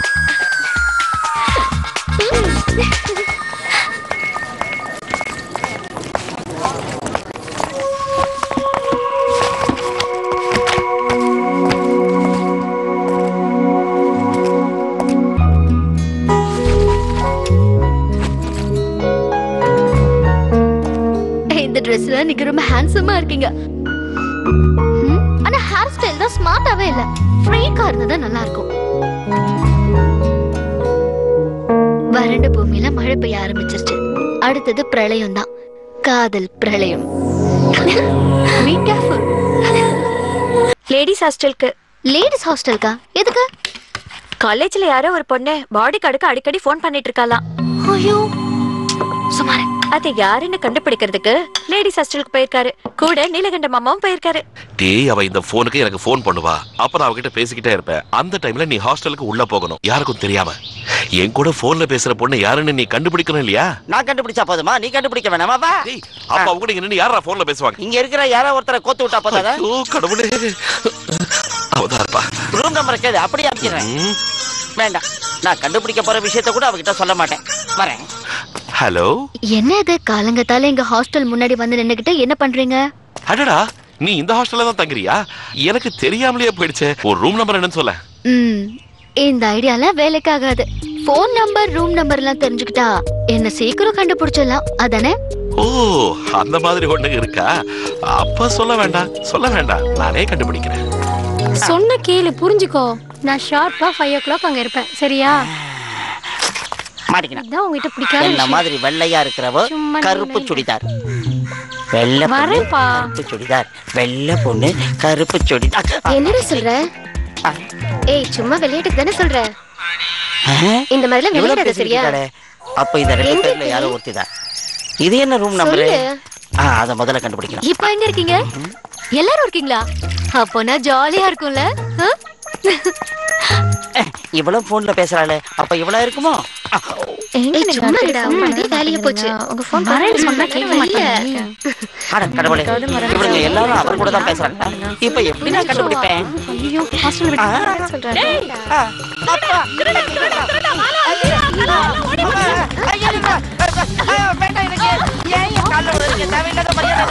இந்த ட்ரெஸ்ல நீங்க ரொம்ப ஹேண்ட்ஸமா இருக்கீங்க ம், ஆனா ஹேர் ஸ்டைல் தான் ஸ்மார்ட்டாவே இல்ல ஃப்ரீக்கா இருந்தா தான் நல்லா இருக்கும் வறண்ட பூமியில மழை பெய்ய ஆரம்பிச்சிருச்சு அடுத்தது பிரளயம் தான் காதல் பிரளயம் Be careful. லேடிஸ் ஹாஸ்டலுக்கு லேடிஸ் ஹாஸ்டலுக்கா எதுக்கு காலேஜ்ல யாரோ ஒரு பொண்ணு பாடி கார்டுக்கு அடிக்கடி ஃபோன் பண்ணிட்டு இருக்காளாம் ஐயோ சுமார் அது யாருன்னு கண்டுபிடிக்கிறதுக்கு லேடிஸ் ஹாஸ்டலுக்கு போயிருக்காரு கூட நீலகண்ட மாமாவும் போயிருக்காரு டேய் அவ இந்த போனுக்கு எனக்கு ஃபோன் பண்ணுவா அப்ப நான் அவகிட்ட பேசிக்கிட்டே இருப்பேன் அந்த டைம்ல நீ ஹாஸ்டலுக்கு உள்ள போகணும் யாருக்கும் தெரியாம என் கூட போன்ல பேசுற பொண்ணு யாருன்னு நீ கண்டுபிடிக்கணும் இல்லையா நான் கண்டுபிடிச்சா போதுமா நீ கண்டுபிடிக்க வேணாமா வா டேய் அப்ப அவங்க கூட இங்க நின்னு யாரா போன்ல பேசுவாங்க இங்க இருக்கிற யாரோ ஒருத்தரை கோத்து விட்டா போதாதா ஐயோ கடவுளே அவதான் இருப்பா ரூம் நம்பர் கேது அப்படியே அமைக்கிறேன் ம். வேண்டாம் நான் கண்டுபிடிக்க போற விஷயத்த கூட அவகிட்ட சொல்ல மாட்டேன் வரேன் ஹலோ என்ன இது காலங்கத்தால எங்க ஹாஸ்டல் முன்னாடி வந்து நின்னுகிட்டு என்ன பண்றீங்க அடடா நீ இந்த ஹாஸ்டல்ல தான் தங்குறியா எனக்கு தெரியாமலேயே போயிடுச்சே ஒரு ரூம் நம்பர் என்னன்னு சொல்ல ம் இந்த ஐடியால வேலைக்காகாது ஃபோன் நம்பர் ரூம் நம்பர் எல்லாம் தெரிஞ்சுக்கிட்டா என்ன சீக்கிரம் கண்டுபிடிச்சிடலாம் அதானே ஓ அந்த மாதிரி ஒண்ணு இருக்கா அப்ப சொல்ல வேண்டாம் சொல்ல வேண்டாம் நானே கண்டுபிடிக்கிறேன் சொன்ன கேளு புரிஞ்சுக்கோ நான் ஷார்ப்பா ஃபைவ் ஓ கிளாக் அங்க இருப்பேன் சரியா மாட்டிக்கினா அதான் உங்ககிட்ட பிடிக்காத என்ன விஷயம். மாதிரி வெள்ளையா இருக்கிறவ சும்மா கருப்பு நின்னு சுடிதார் வெள்ளை பொண்ணு வரேன்ப்பா. கருப்பு சுடிதார் வெள்ளை பொண்ணு கருப்பு சுடிதார் என்னடா சொல்ற ஏய் சும்மா விளையாட்டுக்கு தானே சொல்ற இந்த மாதிரிலாம் இவ்வளவு விளையாடாத சரியா பேசிக்கிட்டாளே. அப்ப இந்த ரெண்டு எங்க பேர்ல யாரோ ஒருத்திதான் இது என்ன ரூம் நம்பரு சொல்லு. ஆ அத முதல்ல கண்டுபிடிக்கணும் இப்போ எங்க இருக்கீங்க எல்லாரும் இருக்கீங்களா அப்போனா ஜாலியா இருக்கும்ல ஆ? இவ்வளவு போன்ல பேசுறாளே அப்ப இவ்வளவு இருக்குமோ ஏய், சும்மா இருடா, உன் அதே வேலையா போச்சு. உங்க phone வரேன்னு சொன்னா சொன்னா கேட்க வெளிய. மாட்டேங்கிறீங்க. அட கடவுளே இவளுங்க எல்லாரும் அவர் கூட தான் பேசுறாங்க இப்ப எப்படி நான் கண்டுபிடிப்பேன் ஐயோ ஹாஸ்டல் விட்டு சொல்றாரு ஆ, அப்பா. ஐயா, ஐயா, வேண்டாம் எனக்கு. ஏன் என் கால்ல விழுறீங்க? தேவையில்லாத மரியாதை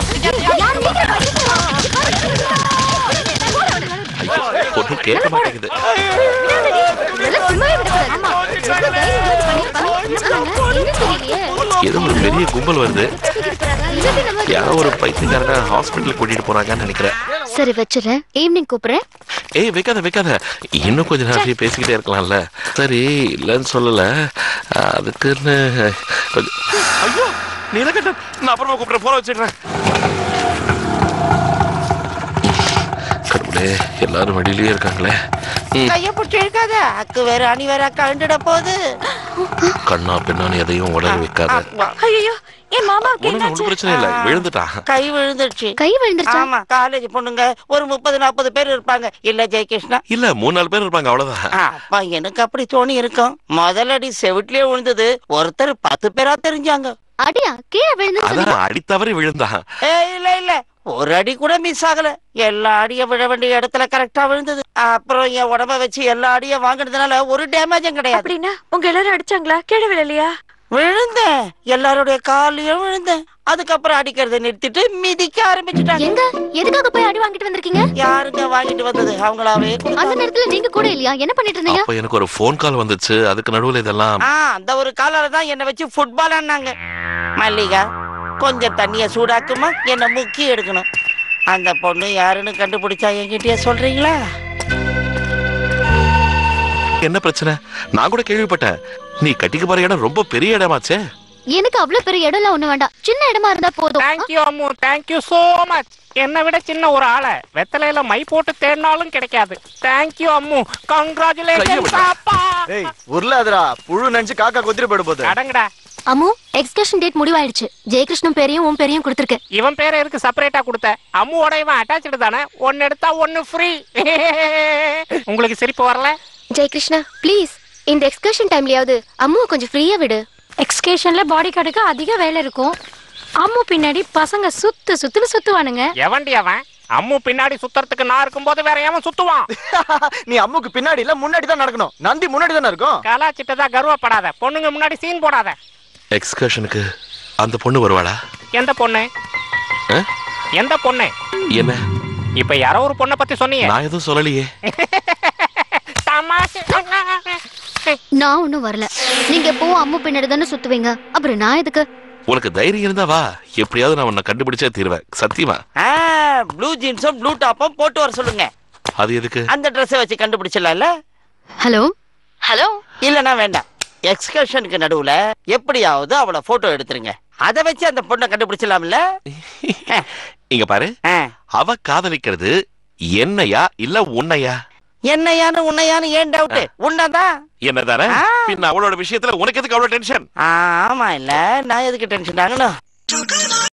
பொண்ணு கேட்க மாட்டேங்குது இதெல்லாம் சும்மாவே விடக்கூடாது. இவ்வளவு தைரியம் வந்து பண்ணிருப்பாங்க. என்ன சொன்னாங்க? என்ன தெரியலையே. ஏதோ ஒரு பெரிய கும்பல் வருது இல்லாட்டி நம்ம யாரோ ஒரு பைத்தியக்காரன ஹாஸ்பிட்டலுக்கு கூட்டிட்டு போறாங்கன்னு நினைக்கிறேன் சரி வச்சிடறேன் ஈவினிங் கூப்பிடுறேன் ஏய் வைக்காத வைக்காத இன்னும் கொஞ்ச நேரத்தையும் பேசிக்கிட்டே இருக்கலாம்ல சரி இல்லைன்னு சொல்லல அதுக்குன்னு கொஞ்சம் ஐயோ நீலகண்டன் நான் அப்புறமா கூப்பிடுறேன் போற வச்சிடுறேன் கடவுளே எல்லாரும் வழியிலேயே இருக்காங்களே ம், கைய பிடிச்சி இழுக்காத அக்கு வேற அணி வேற கண்டுட போகுது கண்ணா பின்னான்னு எதையும் உடனே வைக்காத ஐயோ என் மாமாவுக்கு ஒண்ணும் ஒண்ணும் பிரச்சனை இல்ல விழுந்துட்டான் கை விழுந்துருச்சு கை விழுந்துருச்சா ஆமா காலேஜ் பொண்ணுங்க ஒரு முப்பது நாற்பது பேர் இருப்பாங்க இல்ல ஜெயகிருஷ்ணா இல்ல மூணு நாலு பேர் இருப்பாங்க அவ்வளவுதான் அப்பா எனக்கு அப்படி தோணி இருக்கும் முதலடி செவிட்லயே விழுந்தது ஒருத்தர் பத்து பேரா தெரிஞ்சாங்க அடியா கீழே விழுந்துன்னு சொன்னீங்க அதான் அடி தவறி விழுந்தான் ஏ இல்ல இல்ல ஒரு அடி கூட மிஸ் ஆகல எல்லா அடியும் விழ வேண்டிய இடத்துல கரெக்டா விழுந்தது அப்புறம் என் உடம்ப வச்சு எல்லா அடியும் வாங்கினதுனால ஒரு டேமேஜும் கிடையாது அப்படின்னா உங்க எல்லாரும் அடிச்சாங்களா கீழே விழலையா விழுந்தேன் எல்லாருடைய காலையும் விழுந்தேன் அதுக்கப்புறம் அடிக்கிறதை நிறுத்திட்டு மிதிக்க ஆரம்பிச்சுட்டாங்க எங்க எதுக்காக போய் அடி வாங்கிட்டு வந்திருக்கீங்க யாருங்க வாங்கிட்டு வந்தது அவங்களாவே அந்த நேரத்துல நீங்க கூட இல்லையா என்ன பண்ணிட்டு இருந்தீங்க அப்ப எனக்கு ஒரு ஃபோன் கால் வந்துச்சு அதுக்கு நடுவுல இதெல்லாம் ஆ அந்த ஒரு காலால தான் என்ன வச்சு ஃபுட்பால் ஆனாங்க மல்லிகா கொஞ்சம் தண்ணிய சூடாக்குமா என்ன முக்கி எடுக்கணும் அந்த பொண்ணு யாருன்னு கண்டுபிடிச்சா என்கிட்டயே சொல்றீங்களா என்ன பிரச்சனை நான் கூட கேள்விப்பட்டேன் நீ கட்டிக்க போற இடம் ரொம்ப பெரிய இடமாச்சே எனக்கு அவ்வளவு பெரிய இடம்லாம் ஒண்ணு வேண்டாம் சின்ன இடமா இருந்தா போதும் thank you Ammu thank you so much என்னை விட சின்ன ஒரு ஆளை வெத்தலையில மை போட்டு தேடினாலும் கிடைக்காது தேங்க்யூ அம்மு கங்க்ராச்சுலேஷன் அப்பா ஏய் உருளாதடா புழு நினைச்சு காக்கா கொத்திட்டு போயிட போகுது அடங்கடா அம்மு எக்ஸ்கர்ஷன் டேட் முடிவாயிடுச்சு ஜெயகிருஷ்ணன் பேரையும் உன் பேரையும் கொடுத்துருக்கேன் இவன் பேரை எதுக்கு செப்பரேட்டா கொடுத்த அம்முவோட இவன் அட்டாச்சு தானே ஒன்னு எடுத்தா ஒன்னு ஃப்ரீ உங்களுக்கு சிரிப்பு வரல ஜெயகிருஷ்ணா ப்ளீஸ் இந்த எக்ஸ்கர்ஷன் டைம்லயாவது அம்முவை கொஞ்சம் ஃப்ரீயா விடு எக்ஸ்கேஷன்ல பாடி கார்டுக்கு அதிக வேலை இருக்கும் அம்மு பின்னாடி பசங்க சுத்து சுத்துன்னு சுத்துவானுங்க எவன்டி அவன் அம்மு பின்னாடி சுத்துறதுக்கு நான் இருக்கும்போது வேற எவன் சுத்துவான் நீ அம்முக்கு பின்னாடி இல்ல முன்னாடி தான் நடக்கணும் நந்தி முன்னாடி தானே இருக்கும் கலாச்சிட்டதா கர்வப்படாத பொண்ணுங்க முன்னாடி சீன் போடாத எக்ஸ்கர்ஷனுக்கு அந்த பொண்ணு வருவாளா எந்த பொண்ணு ஆ? எந்த பொண்ணு என்ன இப்ப யாரோ ஒரு பொண்ணை பத்தி சொன்னீங்க நான் எதுவும் சொல்லலையே தமாஷு நான் ஒண்ணும் வரல நீங்க எப்பவும் அம்மு பின்னாடி தானே சுத்துவீங்க அப்புறம் நான் எதுக்கு உனக்கு தைரியம் இருந்தா வா எப்படியாவது நான் உன்னை கண்டுபிடிச்சே தீருவேன் சத்தியமா ப்ளூ ஜீன்ஸும் ப்ளூ டாப்பும் போட்டு வர சொல்லுங்க அது எதுக்கு அந்த ட்ரெஸ்ஸை வச்சு கண்டுபிடிச்சிடலாம்ல ஹலோ ஹலோ இல்லனா வேண்டாம் எக்ஸ்கர்ஷனுக்கு நடுவுல எப்படியாவது அவளை போட்டோ எடுத்துருங்க அதை வச்சு அந்த பொண்ணை கண்டுபிடிச்சிடலாம்ல இங்க பாரு அவ காதலிக்கிறது என்னையா இல்ல உன்னையா என்னையான்னு உன்னையான்னு ஏன் டவுட் உன்னதான் என்னதானே பின்ன அவளோட விஷயத்துல உனக்கு எதுக்கு அவ்வளவு டென்ஷன் ஆமா இல்ல நான் எதுக்கு டென்ஷன் ஆகணும்